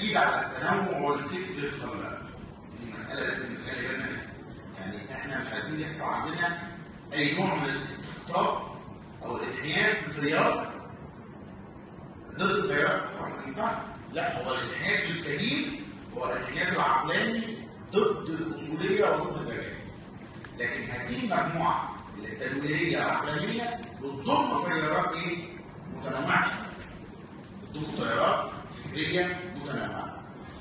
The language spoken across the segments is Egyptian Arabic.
التاكيد على التنوع والفكر الخلاق دي مساله لازم نخلي بالنا منها يعني احنا مش عايزين يحصل عندنا اي نوع من الاستقطاب او الانحياز للتيار ضد التيار الفرنسي لا هو الانحياز للكبير هو الانحياز العقلاني ضد الاصوليه وضد البيان لكن هذه المجموعه التدويريه العقلانيه بتضم تيارات ايه؟ متنوعه بتضم تيارات فكريه متنوعه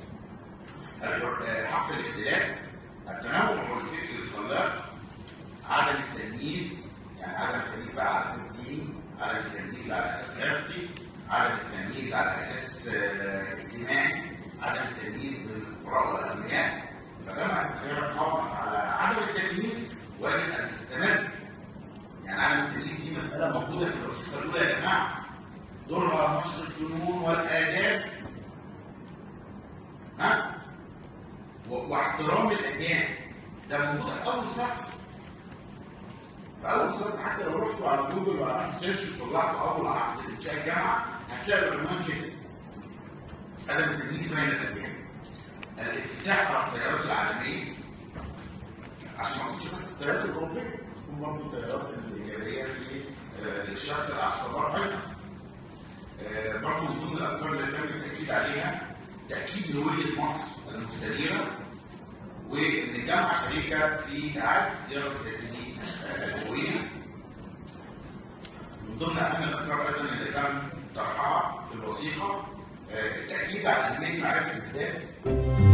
حق الاختلاف التنوع والفكر الخلاق عدم التمييز يعني عدم التمييز بقى على اساس ديني عدم التمييز على اساس عرقي عدم التمييز على اساس اجتماعي عدم التمييز بين الفقراء والاغنياء فجمع الخيار قامت على عدم التمييز واجب ان تستمر يعني عدم التمييز دي مساله موجوده في الوثيقه الاولى يا جماعه دورها نشر الفنون والاداب ها واحترام الاديان ده موجود في اول سطر في اول سطر حتى لو رحتوا على جوجل وعملتوا سيرش وطلعتوا اول عقد لانشاء الجامعه هتلاقوا العنوان كده عدم التمييز بين الاديان الانفتاح على التيارات العالميه عشان ما تكونش بس التيارات الاوروبيه تكون برضه التيارات الايجابيه في الشرق العصابات ايضا برضه من ضمن الافكار اللي تم التاكيد عليها تاكيد هويه مصر المستديره وان الجامعه شريكه في اعاده صياغه هذه الهويه من ضمن اهم الافكار ايضا اللي تم طرحها في الوثيقه التاكيد على اهميه معرفه الذات